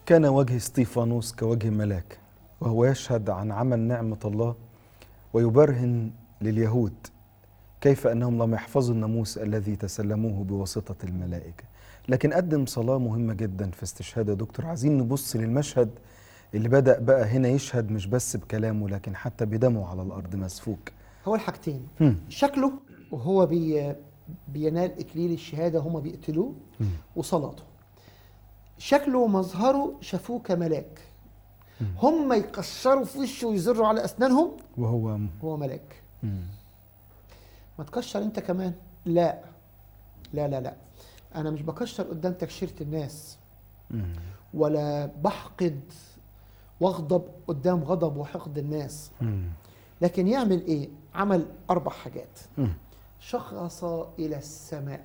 كان وجه استيفانوس كوجه ملاك وهو يشهد عن عمل نعمة الله ويبرهن لليهود كيف أنهم لم يحفظوا الناموس الذي تسلموه بواسطة الملائكة لكن قدم صلاة مهمة جدا في استشهاد يا دكتور عايزين نبص للمشهد اللي بدأ بقى هنا يشهد مش بس بكلامه لكن حتى بدمه على الأرض مسفوك هو الحاجتين هم. شكله وهو بي بينال اكليل الشهاده هما بيقتلوه مم. وصلاته شكله ومظهره شافوه كملاك هم يكسروا في وشه ويزروا على اسنانهم وهو هو ملاك مم. ما تكشر انت كمان لا لا لا لا انا مش بكشر قدام تكشيره الناس مم. ولا بحقد واغضب قدام غضب وحقد الناس مم. لكن يعمل ايه عمل اربع حاجات مم. شخص الى السماء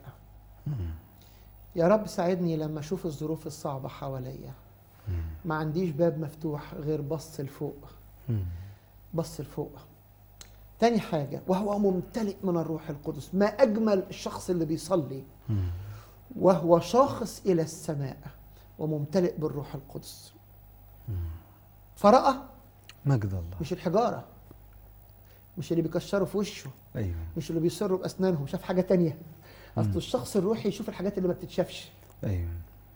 يا رب ساعدني لما اشوف الظروف الصعبه حواليا ما عنديش باب مفتوح غير بص لفوق مم. بص لفوق تاني حاجة وهو ممتلئ من الروح القدس ما أجمل الشخص اللي بيصلي مم. وهو شاخص إلى السماء وممتلئ بالروح القدس فرأى مجد الله مش الحجارة مش اللي بيكشروا في وشه أيوه مش اللي بيصروا بأسنانهم شاف حاجة تانية أصل الشخص الروحي يشوف الحاجات اللي ما بتتشافش أيوه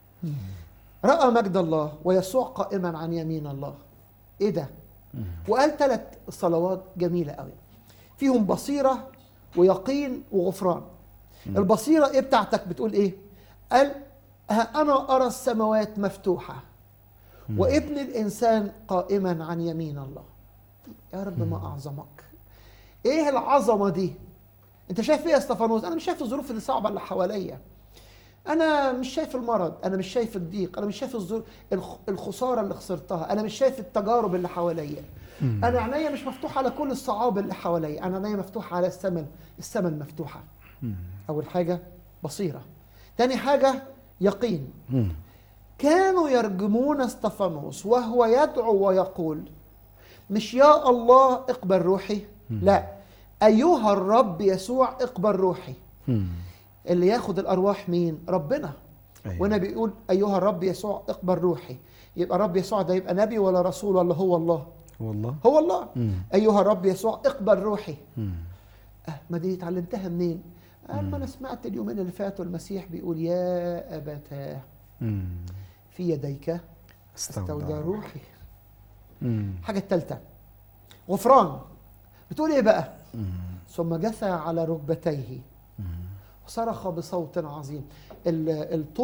رأى مجد الله ويسوع قائما عن يمين الله ايه ده وقال ثلاث صلوات جميلة قوي فيهم بصيرة ويقين وغفران البصيرة ايه بتاعتك بتقول ايه قال ها أنا أرى السماوات مفتوحة وابن الإنسان قائما عن يمين الله يا رب ما أعظمك ايه العظمة دي انت شايف ايه يا استفانوس انا مش شايف الظروف اللي صعبة اللي حواليا انا مش شايف المرض انا مش شايف الضيق انا مش شايف الظروف الخ- الخساره اللي خسرتها انا مش شايف التجارب اللي حواليا انا عينيا مش مفتوحه على كل الصعاب اللي حواليا انا عينيا مفتوحه على السماء السماء المفتوحه اول حاجه بصيره تاني حاجه يقين مم. كانوا يرجمون استفانوس وهو يدعو ويقول مش يا الله اقبل روحي لا ايها الرب يسوع اقبل روحي مم. اللي ياخد الارواح مين ربنا أيوه. وانا بيقول ايها الرب يسوع اقبل روحي يبقى الرب يسوع ده يبقى نبي ولا رسول ولا هو الله والله هو الله مم. ايها الرب يسوع اقبل روحي مم. أه ما دي اتعلمتها منين قال ما انا سمعت اليومين اللي فاتوا المسيح بيقول يا ابتاه مم. في يديك استودع روحي مم. الحاجه الثالثه غفران بتقول ايه بقى مم. ثم جثى على ركبتيه وصرخ بصوت عظيم ال- الطول